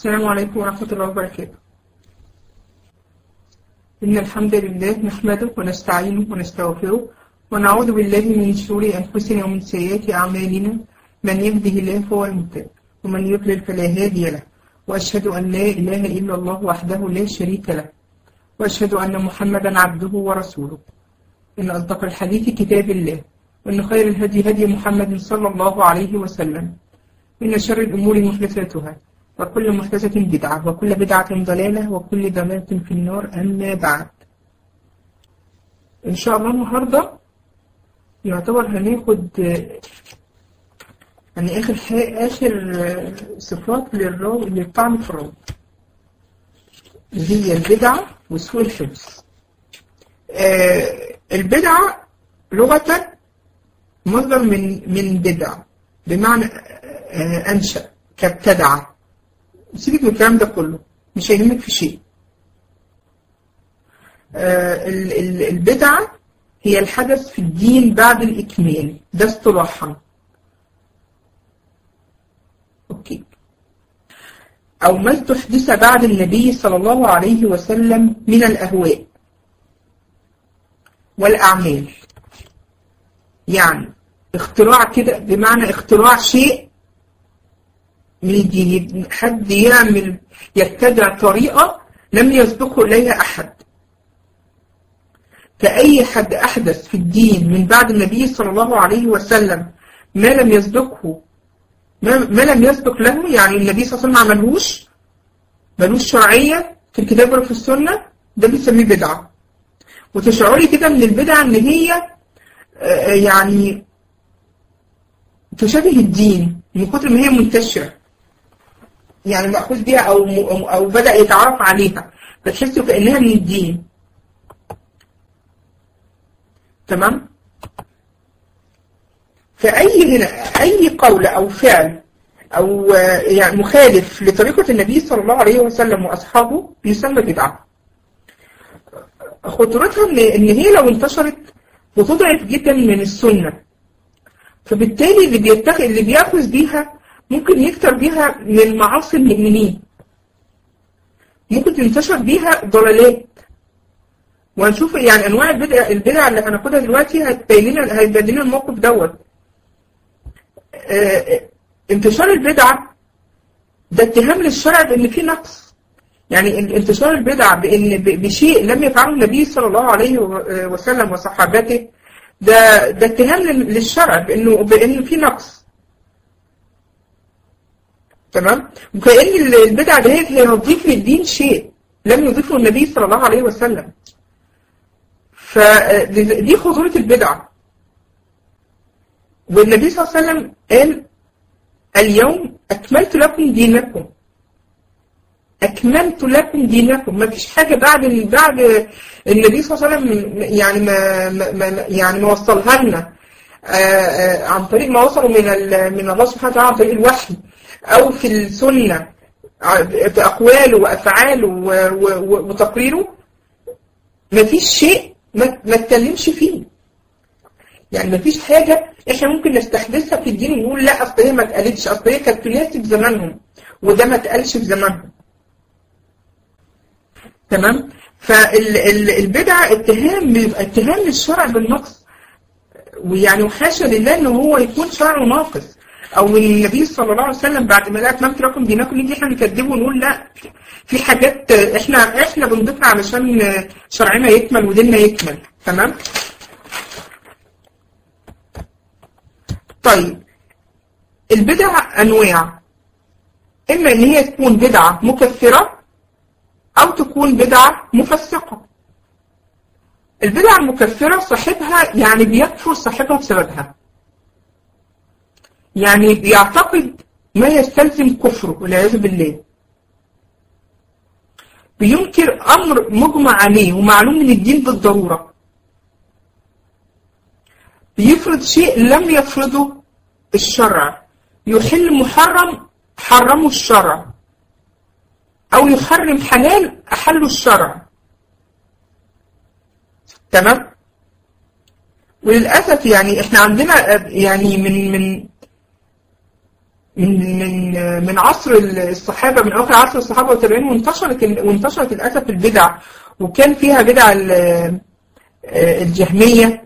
السلام عليكم ورحمة الله وبركاته إن الحمد لله نحمده ونستعينه ونستغفره ونعوذ بالله من شرور أنفسنا ومن سيئات أعمالنا من يهده الله فهو المهتد ومن يضلل فلا هادي له وأشهد أن لا إله إلا الله وحده لا شريك له وأشهد أن محمدا عبده ورسوله إن أصدق الحديث كتاب الله وإن خير الهدي هدي محمد صلى الله عليه وسلم إن شر الأمور محدثاتها وكل محدثة بدعة وكل بدعة ضلالة وكل ضلالة في النار أما بعد إن شاء الله النهاردة يعتبر هناخد يعني آخر حاجة آخر صفات للراوي للطعن في الراوي اللي هي البدعة وسوء الحفظ آه البدعة لغة مصدر من من بدع بمعنى آه أنشأ كابتدع سيبك من الكلام ده كله مش هيهمك في شيء آه البدعة هي الحدث في الدين بعد الإكمال ده اصطلاحا أوكي أو ما استحدث بعد النبي صلى الله عليه وسلم من الأهواء والأعمال يعني اختراع كده بمعنى اختراع شيء من الدين حد يعمل يبتدع طريقة لم يسبقه إليها أحد فأي حد أحدث في الدين من بعد النبي صلى الله عليه وسلم ما لم يسبقه ما, ما لم يسبق له يعني النبي صلى الله عليه وسلم ما عملهوش ملوش شرعية في الكتاب ولا في السنة ده بنسميه بدعة وتشعري كده من البدعة ان هي يعني تشابه الدين من كتر ما هي منتشرة يعني مأخوذ بيها أو, أو بدأ يتعرف عليها فتحسوا كأنها من الدين تمام فأي هنا أي قول أو فعل أو يعني مخالف لطريقة النبي صلى الله عليه وسلم وأصحابه يسمى بدعة خطورتها إن هي لو انتشرت بتضعف جدا من السنة فبالتالي اللي بيتخذ اللي بيأخذ بيها ممكن يكتر بيها من معاصي المؤمنين ممكن تنتشر بيها ضلالات وهنشوف يعني انواع البدع البدع اللي هناخدها دلوقتي هتبين لنا هيبين لنا الموقف دوت اه انتشار البدعة ده اتهام للشرع بان في نقص يعني انتشار البدع بان بشيء لم يفعله النبي صلى الله عليه وسلم وصحابته ده ده اتهام للشرع بانه بانه في نقص تمام وكأن البدعة دهيت هي هتضيف للدين شيء لم يضيفه النبي صلى الله عليه وسلم فدي خطورة البدعة والنبي صلى الله عليه وسلم قال اليوم أكملت لكم دينكم أكملت لكم دينكم ما فيش حاجة بعد بعد النبي صلى الله عليه وسلم يعني ما, ما يعني ما وصلها لنا عن طريق ما وصلوا من من الله سبحانه وتعالى عن طريق الوحي أو في السنة في أقواله وأفعاله وتقريره ما فيش شيء ما اتكلمش فيه يعني ما فيش حاجة احنا ممكن نستحدثها في الدين ونقول لا اصل هي ما اتقالتش اصل هي كانت تناسب زمانهم وده ما اتقالش في زمانهم تمام فالبدعة اتهام اتهام للشرع بالنقص ويعني وحاشا لله ان هو يكون شرعه ناقص او من النبي صلى الله عليه وسلم بعد ما لا اتممت لكم دينكم نيجي احنا نكذبه ونقول لا في حاجات احنا احنا بنضيفها علشان شرعنا يكمل وديننا يكمل تمام طيب البدع انواع اما ان هي تكون بدعة مكفرة او تكون بدعة مفسقة البدعة المكفرة صاحبها يعني بيكفر صاحبها بسببها يعني بيعتقد ما يستلزم كفره والعياذ بالله بينكر أمر مجمع عليه ومعلوم من الدين بالضرورة بيفرض شيء لم يفرضه الشرع يحل محرم حرمه الشرع أو يحرم حلال أحله الشرع تمام وللأسف يعني احنا عندنا يعني من من من من من عصر الصحابه من اواخر عصر الصحابه والتابعين وانتشرت ال- وانتشرت للاسف البدع وكان فيها بدع ال- الجهميه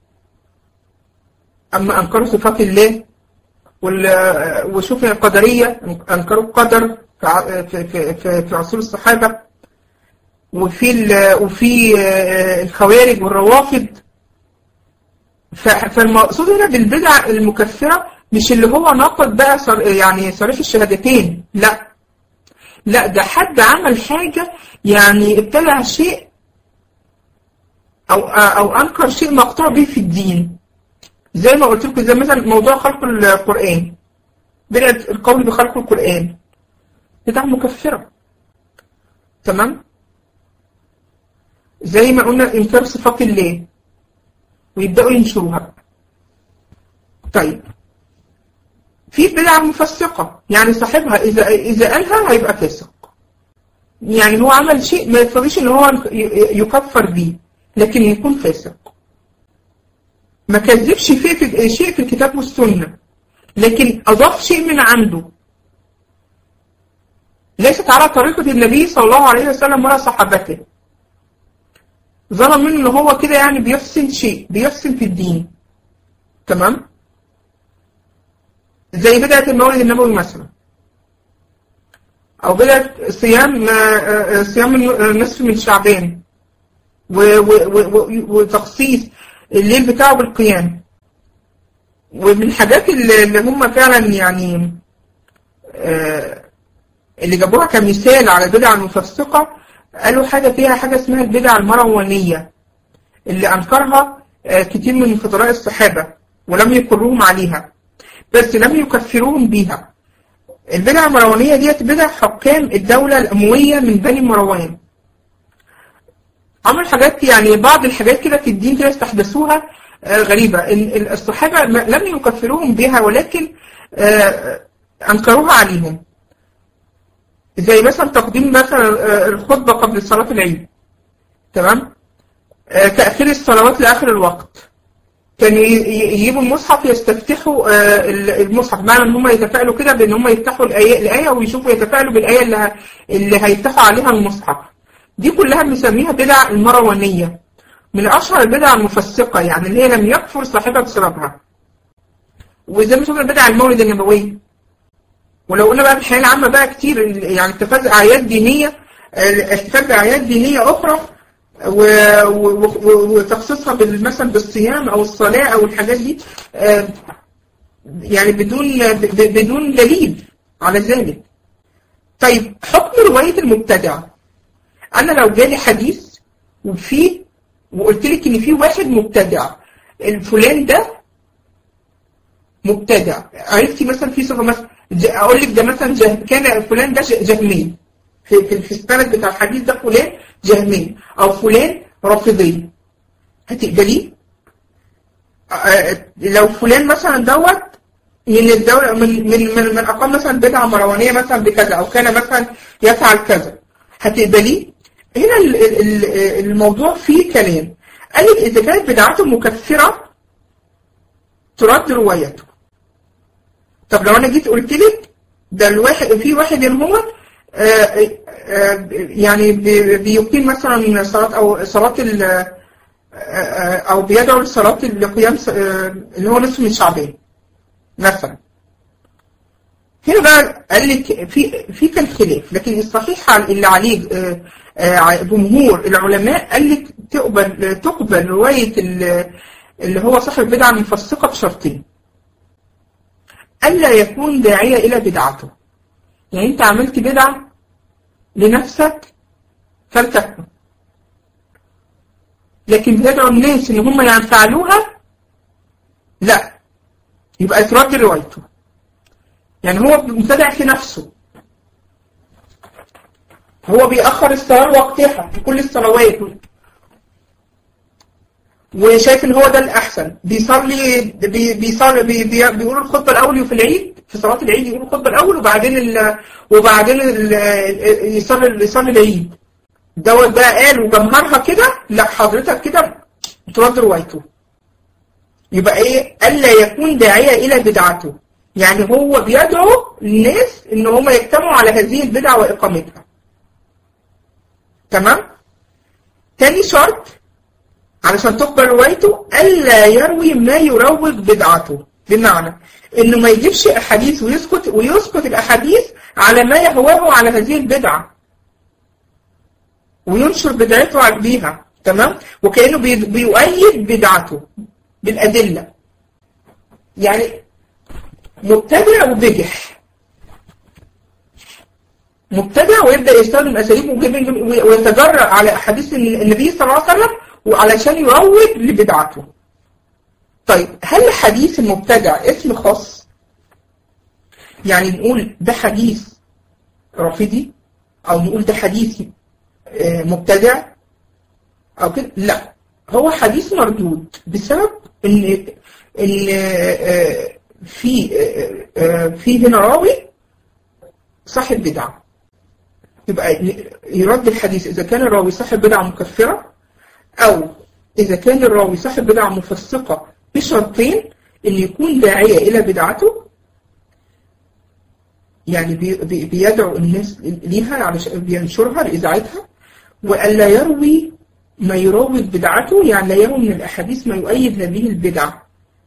اما انكروا صفات الله وال- وشوف القدريه انكروا القدر في ع- في في في, في عصور الصحابه وفي ال- وفي الخوارج والروافض ف- فالمقصود هنا بالبدع المكفرة مش اللي هو ناقض بقى صر يعني صريح الشهادتين لا لا ده حد عمل حاجة يعني ابتدع شيء أو أو أنكر شيء مقطوع به في الدين زي ما قلت لكم زي مثلا موضوع خلق القرآن بدعة القول بخلق القرآن بدعة مكفرة تمام زي ما قلنا إنكار صفات الله ويبدأوا ينشروها طيب في بدعة مفسقة يعني صاحبها إذا إذا قالها هيبقى فاسق يعني هو عمل شيء ما يقتضيش إن هو يكفر بيه لكن يكون فاسق ما كذبش شيء في شيء في الكتاب والسنة لكن أضاف شيء من عنده ليست على طريقة النبي صلى الله عليه وسلم ولا صحابته ظن منه ان هو كده يعني بيحسن شيء بيحسن في الدين تمام زي بدعة المولد النبوي مثلا او بدعة صيام صيام النصف من شعبان وتخصيص الليل بتاعه بالقيام ومن الحاجات اللي هم فعلا يعني اللي جابوها كمثال على البدع المفسقه قالوا حاجة فيها حاجة اسمها البدع المروانية اللي أنكرها كتير من فضلاء الصحابة ولم يقروهم عليها بس لم يكفروهم بيها البدع المروانية ديت بدع حكام الدولة الأموية من بني مروان عمل حاجات يعني بعض الحاجات كده في الدين كده استحدثوها غريبة الصحابة لم يكفروهم بها ولكن أنكروها عليهم زي مثلا تقديم مثلا الخطبة قبل صلاة العيد تمام تأخير الصلوات لآخر الوقت كان يجيبوا المصحف يستفتحوا المصحف معنى ان هم يتفائلوا كده بان هم يفتحوا الآية, الآية ويشوفوا يتفائلوا بالآية اللي, اللي هيفتحوا عليها المصحف دي كلها بنسميها بدع المروانية من أشهر البدع المفسقة يعني اللي هي لم يكفر صاحبها بسببها وزي ما شفنا بدع المولد النبوي ولو قلنا بقى في الحياة العامة بقى كتير يعني اتخاذ أعياد دينية اتخاذ أعياد دينية أخرى وتخصيصها مثلا بالصيام أو الصلاة أو الحاجات دي يعني بدون بدون دليل على ذلك طيب حكم رواية المبتدع أنا لو جالي حديث وفيه وقلت لك إن في واحد مبتدع الفلان ده مبتدع عرفتي مثلا في صفة مثلا اقول لك ده مثلا جه كان فلان ده جهمي في في, في السند بتاع الحديث ده فلان جهمي او فلان رافضي هتقبليه لو فلان مثلا دوت من الدولة من من من, من اقام مثلا بدعة مروانية مثلا بكذا او كان مثلا يفعل كذا هتقبليه هنا الموضوع فيه كلام قال لك اذا كانت بدعته مكفرة ترد روايته طب لو انا جيت قلت لك ده الواحد في واحد ان هو يعني بيقيم مثلا صلاة او صلاة او بيدعو لصلاة لقيام اللي هو نصف من شعبان مثلا هنا بقى قال لك في في كان خلاف لكن الصحيح اللي عليه جمهور العلماء قال لك تقبل تقبل رواية اللي هو صاحب البدعة المفسقة بشرطين ألا يكون داعية إلى بدعته يعني أنت عملت بدعة لنفسك فلتكن لكن بتدعو الناس إن هم ينفعلوها لا يبقى ترد روايته يعني هو مبتدع في نفسه هو بيأخر الصلاة وقتها في كل الصلوات وشايف ان هو ده الاحسن بيصلي بي بيصلي بي بي بيقول الخطبه الاول في العيد في صلاه العيد يقول الخطبه الاول وبعدين ال وبعدين ال يصلي يصلي العيد دوت بقى قال وجمهرها كده لا حضرتك كده ترد روايته يبقى ايه الا يكون داعيه الى بدعته يعني هو بيدعو الناس ان هم يجتمعوا على هذه البدعة واقامتها تمام تاني شرط علشان تقبل روايته الا يروي ما يروج بدعته بمعنى انه ما يجيبش احاديث ويسكت ويسكت الاحاديث على ما يهواه على هذه البدعه وينشر بدعته بيها تمام وكانه بيؤيد بدعته بالادله يعني مبتدع وبجح مبتدع ويبدا يستخدم اساليب ويتجرأ على احاديث النبي صلى الله عليه وسلم وعلشان يروج لبدعته طيب هل حديث المبتدع اسم خاص يعني نقول ده حديث رافضي او نقول ده حديث مبتدع او كده لا هو حديث مردود بسبب ان ان في في هنا راوي صاحب بدعه يبقى يرد الحديث اذا كان الراوي صاحب بدعه مكفره او اذا كان الراوي صاحب بدعه مفسقه بشرطين ان يكون داعيه الى بدعته يعني بي بيدعو الناس ليها علشان بينشرها لاذاعتها والا يروي ما يروج بدعته يعني لا يروي من الاحاديث ما يؤيد هذه البدعه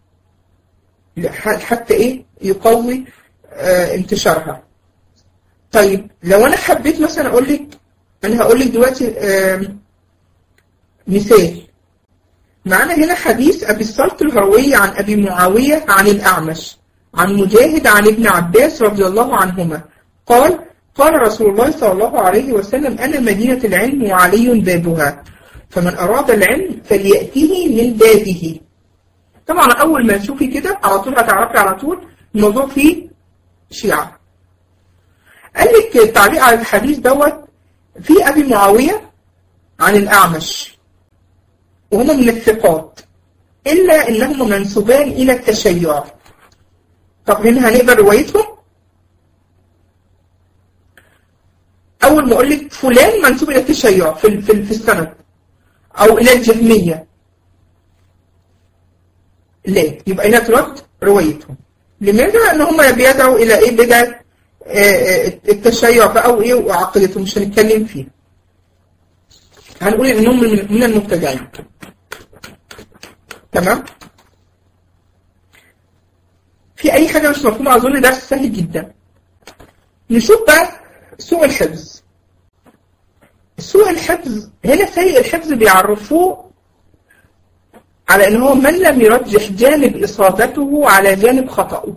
حتى ايه يقوي آه انتشارها طيب لو انا حبيت مثلا اقول لك انا هقول لك دلوقتي آه مثال معنا هنا حديث ابي الصلت الهروي عن ابي معاويه عن الاعمش عن مجاهد عن ابن عباس رضي الله عنهما قال قال رسول الله صلى الله عليه وسلم انا مدينه العلم وعلي بابها فمن اراد العلم فليأته من بابه طبعا اول ما تشوفي كده على طول هتعرفي على طول الموضوع فيه شيعة قال لك التعليق على الحديث دوت في ابي معاوية عن الاعمش وهم من الثقات الا انهم منسوبان الى التشيع طب هنا هنقبل روايتهم اول ما اقول لك فلان منسوب الى التشيع في في, في السند او الى الجهميه لا يبقى هنا ترد روايتهم لماذا؟ ان هم بيدعوا الى ايه بدعه التشيع بقى وايه وعقيدتهم مش هنتكلم فيها هنقول انهم من المبتدعين تمام في اي حاجه مش مفهومه اظن ده سهل جدا نشوف بقى سوء الحفظ سوء الحفظ هنا سيء الحفظ بيعرفوه على ان هو من لم يرجح جانب اصابته على جانب خطأه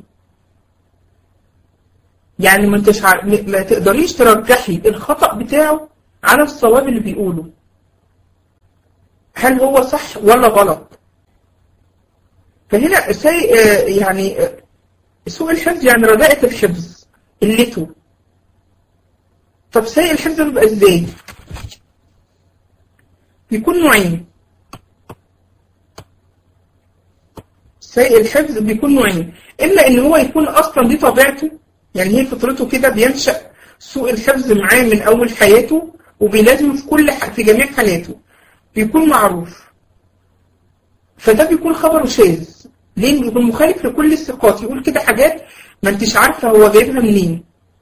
يعني ما انتش ما تقدريش ترجحي الخطأ بتاعه على الصواب اللي بيقوله هل هو صح ولا غلط فهنا سيء يعني سوء الحفظ يعني رداءة الحفظ قلته طب سيء الحفظ بيبقى ازاي بيكون نوعين سيء الحفظ بيكون نوعين اما ان هو يكون اصلا دي طبيعته يعني هي فطرته كده بينشأ سوء الحفظ معاه من اول حياته وبيلازمه في كل في جميع حالاته بيكون معروف فده بيكون خبره شاذ ليه بيكون مخالف لكل الثقات يقول كده حاجات ما انتش عارفه هو جايبها منين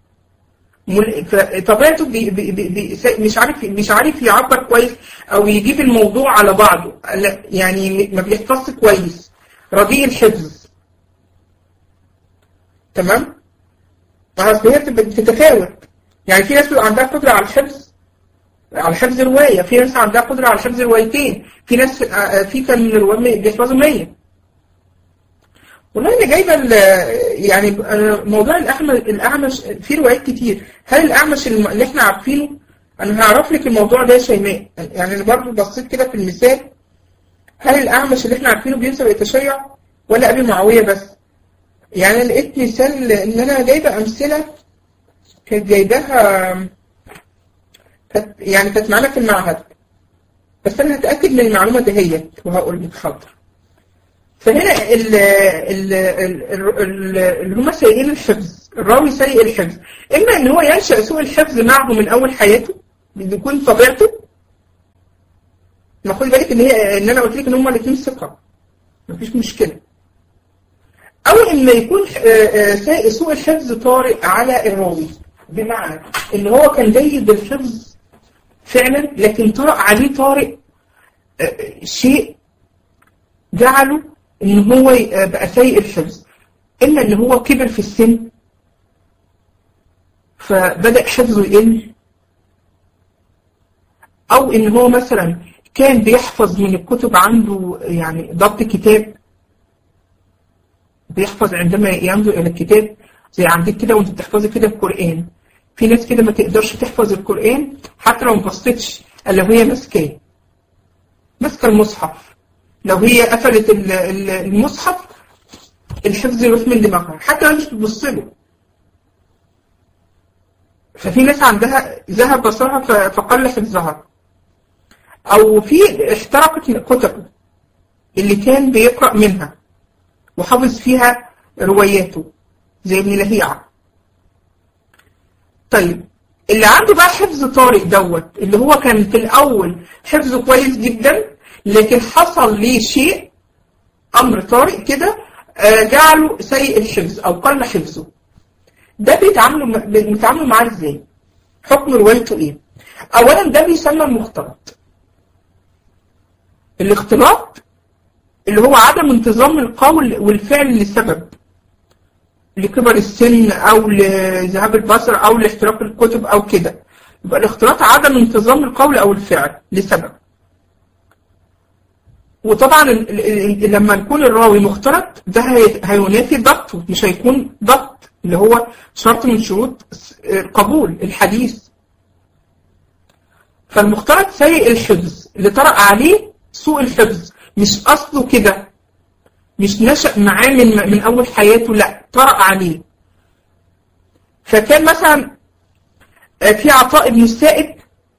طبيعته بي بي بي مش عارف مش عارف يعبر كويس او يجيب الموضوع على بعضه يعني ما بيحفظش كويس رديء الحفظ تمام بس هي بتتفاوت يعني في ناس بيبقى عندها قدرة على الحفظ على حفظ رواية في ناس عندها قدرة على حفظ روايتين في ناس في كان من الرواية بيحفظوا 100 والله انا جايبه يعني موضوع الاعمش الاعمش في روايات كتير هل الاعمش اللي احنا عارفينه انا هعرف لك الموضوع ده يا شيماء يعني انا برضه بصيت كده في المثال هل الاعمش اللي احنا عارفينه بينسب التشيع ولا ابي معاويه بس يعني انا لقيت مثال ان انا جايبه امثله كانت جايباها كانت يعني كانت معانا في المعهد بس انا هتاكد من المعلومه دهيت وهقول لك حاضر فهنا ال ال ال اللي هم سيئين الحفظ الراوي سيء الحفظ اما ان هو ينشا سوء الحفظ معه من اول حياته بيكون طبيعته ما خدي بالك ان هي ان انا قلت لك ان هم الاثنين ثقه مفيش مشكله او ان يكون آه، آه، سوء الحفظ طارئ على الراوي بمعنى ان هو كان جيد الحفظ فعلا لكن طرأ عليه طارئ آه، شيء جعله ان هو بقى سيء الحفظ اما ان هو كبر في السن فبدأ حفظه يقل او ان هو مثلا كان بيحفظ من الكتب عنده يعني ضبط كتاب بيحفظ عندما ينظر الى الكتاب زي عندك كده وانت بتحفظي كده القرآن في ناس كده ما تقدرش تحفظ القرآن حتى لو ما بصتش الا وهي ماسكاه ماسكه المصحف لو هي قفلت المصحف الحفظ يروح من دماغها حتى لو مش بتبص له ففي ناس عندها ذهب بصرها فقل حفظها او في احترقت الكتب اللي كان بيقرأ منها وحافظ فيها رواياته زي ابن لهيعة طيب اللي عنده بقى حفظ طارئ دوت اللي هو كان في الأول حفظه كويس جدا لكن حصل ليه شيء أمر طارئ كده جعله سيء الحفظ أو قل حفظه ده بيتعاملوا بيتعاملوا معاه ازاي؟ حكم روايته ايه؟ أولا ده بيسمى المختلط الاختلاط اللي هو عدم انتظام القول والفعل لسبب لكبر السن او لذهاب البصر او لاحتراق الكتب او كده يبقى الاختلاط عدم انتظام القول او الفعل لسبب وطبعا لما يكون الراوي مختلط ده هينافي ضبطه مش هيكون ضبط اللي هو شرط من شروط قبول الحديث فالمختلط سيء الحفظ اللي طرأ عليه سوء الحفظ مش أصله كده مش نشأ معاه من, من أول حياته لا طرأ عليه فكان مثلا في عطاء بن السائب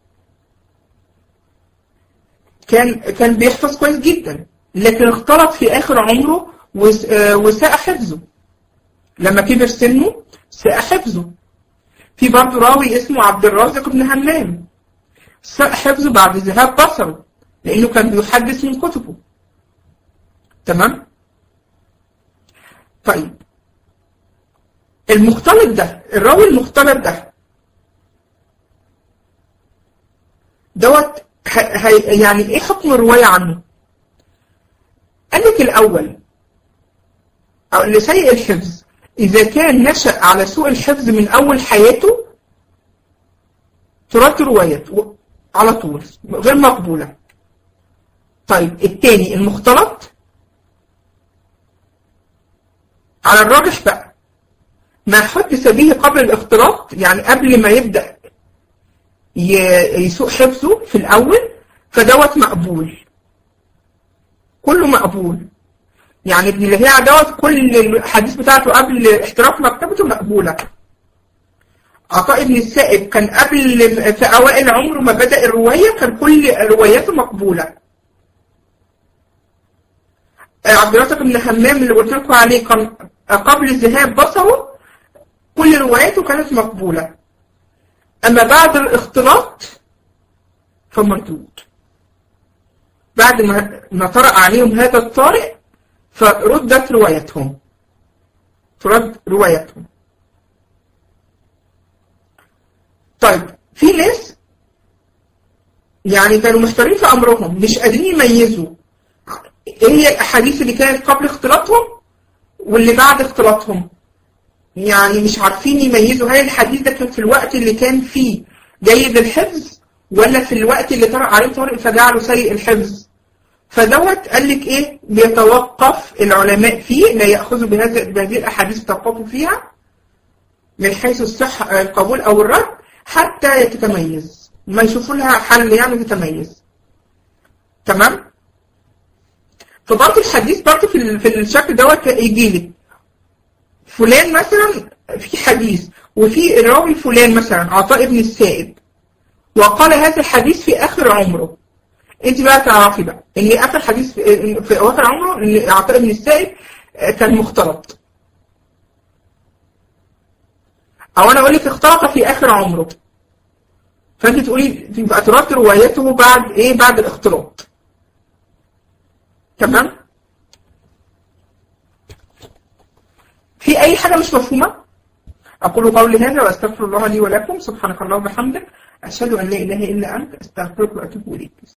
كان كان بيحفظ كويس جدا لكن اختلط في آخر عمره وساء حفظه لما كبر سنه ساء حفظه في برضه راوي اسمه عبد الرازق بن همام ساء حفظه بعد ذهاب بصره لأنه كان بيحدث من كتبه تمام طيب المختلط ده الراوي المختلط ده دوت يعني ايه حكم الرواية عنه قال لك الأول أو اللي سيء الحفظ إذا كان نشأ على سوء الحفظ من أول حياته ترد روايته على طول غير مقبولة طيب التاني المختلط على الراجح بقى ما حدث به قبل الاختلاط يعني قبل ما يبدأ يسوء حفظه في الأول فدوت مقبول كله مقبول يعني ابن لهيعة دوت كل الحديث بتاعته قبل احتراف مكتبته مقبولة عطاء ابن السائب كان قبل في أوائل عمره ما بدأ الرواية كان كل رواياته مقبولة عبد الرزاق بن همام اللي قلت لكم عليه كان قبل ذهاب بصره كل رواياته كانت مقبولة أما بعد الاختلاط فمردود بعد ما ما طرأ عليهم هذا الطارئ فردت روايتهم ترد روايتهم طيب في ناس يعني كانوا محتارين في أمرهم مش قادرين يميزوا ايه هي الاحاديث اللي كانت قبل اختلاطهم واللي بعد اختلاطهم يعني مش عارفين يميزوا هل الحديث ده كان في الوقت اللي كان فيه جيد الحفظ ولا في الوقت اللي طرأ عليه طارئ فجعله سيء الحفظ فدوت قال لك ايه بيتوقف العلماء فيه لا ياخذوا بهذه بهذه الاحاديث توقفوا فيها من حيث الصحه القبول او الرد حتى تتميز ما يشوفوا لها حل يعني تتميز تمام فبرضه الحديث برضه في في الشكل دوت يجي لك فلان مثلا في حديث وفي الراوي فلان مثلا عطاء ابن السائب وقال هذا الحديث في اخر عمره انت بقى تعرفي بقى ان اخر حديث في اواخر عمره ان عطاء ابن السائب كان مختلط او انا اقول لك اختلط في اخر عمره فانت تقولي تبقى ترد روايته بعد ايه بعد الاختلاط تمام أي حاجة مش مفهومة أقول قولي هذا وأستغفر الله لي ولكم سبحانك اللهم وبحمدك أشهد أن لا إله إلا أنت أستغفرك وأتوب إليك